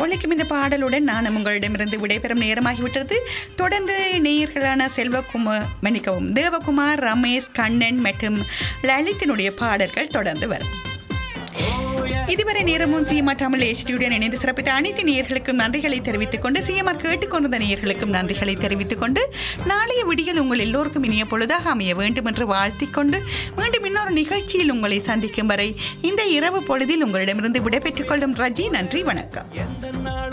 ஒழிக்கும் இந்த பாடலுடன் நான் உங்களிடமிருந்து விடைபெறும் நேரமாகிவிட்டது தொடர்ந்து நேயர்களான செல்வகுமார் மன்னிக்கவும் தேவகுமார் ரமேஷ் கண்ணன் மற்றும் லலித்தினுடைய பாடல்கள் தொடர்ந்து வரும் இதுவரை நேரமும் சிஎம்ஆர் தமிழ் எஸ்டியுடன் இணைந்து சிறப்பித்த அனைத்து நேயர்களுக்கும் நன்றிகளை தெரிவித்துக் கொண்டு சிஎம்ஆர் கேட்டுக்கொண்டிருந்த நேயர்களுக்கும் நன்றிகளை தெரிவித்துக் கொண்டு நாளைய விடியல் உங்கள் எல்லோருக்கும் இனிய பொழுதாக அமைய வேண்டும் என்று வாழ்த்திக் கொண்டு மீண்டும் இன்னொரு நிகழ்ச்சியில் உங்களை சந்திக்கும் வரை இந்த இரவு பொழுதில் உங்களிடமிருந்து விடைபெற்றுக் கொள்ளும் ரஜி நன்றி வணக்கம்